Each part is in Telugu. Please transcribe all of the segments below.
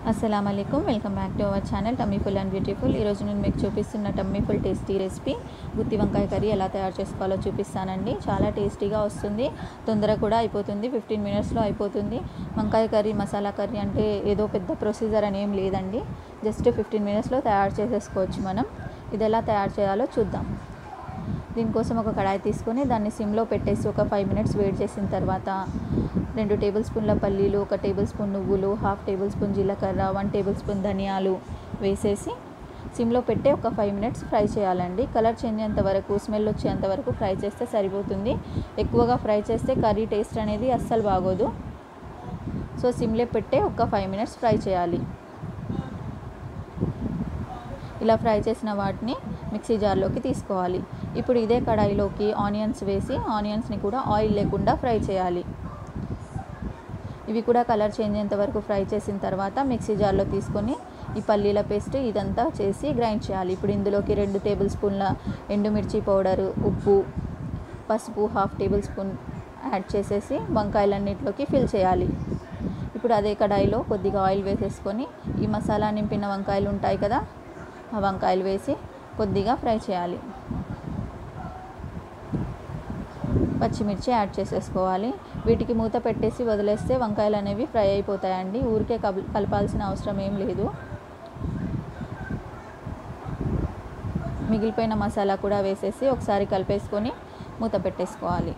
అస్సలం అయికం welcome back to our channel tummy full and beautiful ఈరోజు నేను మీకు చూపిస్తున్న టమ్మీ ఫుల్ టేస్టీ రెసిపీ గుత్తి వంకాయ కర్రీ ఎలా తయారు చేసుకోవాలో చూపిస్తానండి చాలా టేస్టీగా వస్తుంది తొందర కూడా అయిపోతుంది ఫిఫ్టీన్ మినిట్స్లో అయిపోతుంది వంకాయ కర్రీ మసాలా కర్రీ అంటే ఏదో పెద్ద ప్రొసీజర్ అని ఏం లేదండి జస్ట్ ఫిఫ్టీన్ మినిట్స్లో తయారు చేసేసుకోవచ్చు మనం ఇది ఎలా తయారు చేయాలో చూద్దాం దీనికోసం ఒక కడాయి తీసుకొని దాన్ని సిమ్లో పెట్టేసి ఒక ఫైవ్ మినిట్స్ వేడి చేసిన తర్వాత రెండు టేబుల్ స్పూన్ల పల్లీలు ఒక టేబుల్ స్పూన్ నువ్వులు హాఫ్ టేబుల్ స్పూన్ జీలకర్ర వన్ టేబుల్ స్పూన్ ధనియాలు వేసేసి సిమ్లో పెట్టి ఒక ఫైవ్ మినిట్స్ ఫ్రై చేయాలండి కలర్ చేంజ్ అయ్యేంత వరకు స్మెల్ వచ్చేంత వరకు ఫ్రై చేస్తే సరిపోతుంది ఎక్కువగా ఫ్రై చేస్తే కర్రీ టేస్ట్ అనేది అస్సలు బాగోదు సో సిమ్లో పెట్టే ఒక ఫైవ్ మినిట్స్ ఫ్రై చేయాలి ఇలా ఫ్రై చేసిన వాటిని మిక్సీ జార్లోకి తీసుకోవాలి ఇప్పుడు ఇదే కడాయిలోకి ఆనియన్స్ వేసి ఆనియన్స్ని కూడా ఆయిల్ లేకుండా ఫ్రై చేయాలి ఇవి కూడా కలర్ చేంజ్ అయ్యేంత వరకు ఫ్రై చేసిన తర్వాత మిక్సీ జార్లో తీసుకొని ఈ పల్లీల పేస్ట్ ఇదంతా చేసి గ్రైండ్ చేయాలి ఇప్పుడు ఇందులోకి రెండు టేబుల్ స్పూన్ల ఎండుమిర్చి పౌడరు ఉప్పు పసుపు హాఫ్ టేబుల్ స్పూన్ యాడ్ చేసేసి వంకాయలన్నిటిలోకి ఫిల్ చేయాలి ఇప్పుడు అదే కడాయిలో కొద్దిగా ఆయిల్ వేసేసుకొని ఈ మసాలా నింపిన వంకాయలు ఉంటాయి కదా ఆ వంకాయలు వేసి కొద్దిగా ఫ్రై చేయాలి పచ్చిమిర్చి యాడ్ చేసేసుకోవాలి వీటికి మూత పెట్టేసి వదిలేస్తే వంకాయలు అనేవి ఫ్రై అయిపోతాయండి ఊరికే కలపాల్సిన అవసరం ఏం లేదు మిగిలిపోయిన మసాలా కూడా వేసేసి ఒకసారి కలిపేసుకొని మూత పెట్టేసుకోవాలి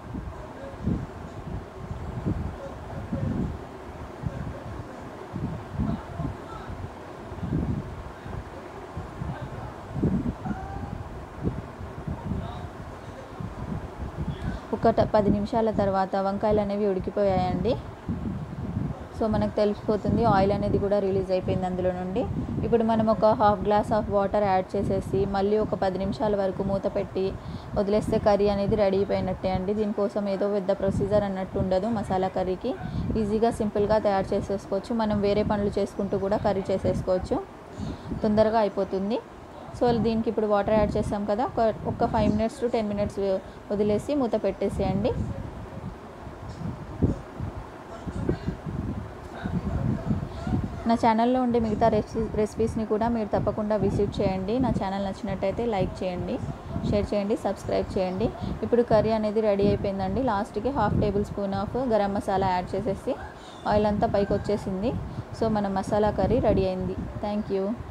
ఒక పది నిమిషాల తర్వాత వంకాయలు అనేవి ఉడికిపోయాయండి సో మనకు తెలిసిపోతుంది ఆయిల్ అనేది కూడా రిలీజ్ అయిపోయింది అందులో నుండి ఇప్పుడు మనం ఒక half glass of water add చేసేసి మళ్ళీ ఒక పది నిమిషాల వరకు మూత పెట్టి వదిలేస్తే కర్రీ అనేది రెడీ అయిపోయినట్టే అండి దీనికోసం ఏదో పెద్ద ప్రొసీజర్ అన్నట్టు ఉండదు మసాలా కర్రీకి ఈజీగా సింపుల్గా తయారు చేసేసుకోవచ్చు మనం వేరే పనులు చేసుకుంటూ కూడా కర్రీ చేసేసుకోవచ్చు తొందరగా అయిపోతుంది సో దీనికి ఇప్పుడు వాటర్ యాడ్ చేసాం కదా ఒక ఒక five minutes to ten minutes వదిలేసి మూత పెట్టేసేయండి నా ఛానల్లో ఉండే మిగతా రెసిపీ రెసిపీస్ని కూడా మీరు తప్పకుండా విజిట్ చేయండి నా ఛానల్ నచ్చినట్టయితే లైక్ చేయండి షేర్ చేయండి సబ్స్క్రైబ్ చేయండి ఇప్పుడు కర్రీ అనేది రెడీ అయిపోయిందండి లాస్ట్కి half tablespoon of garam masala add చేసేసి ఆయిల్ అంతా పైకి వచ్చేసింది సో మన మసాలా కర్రీ రెడీ అయింది థ్యాంక్ యూ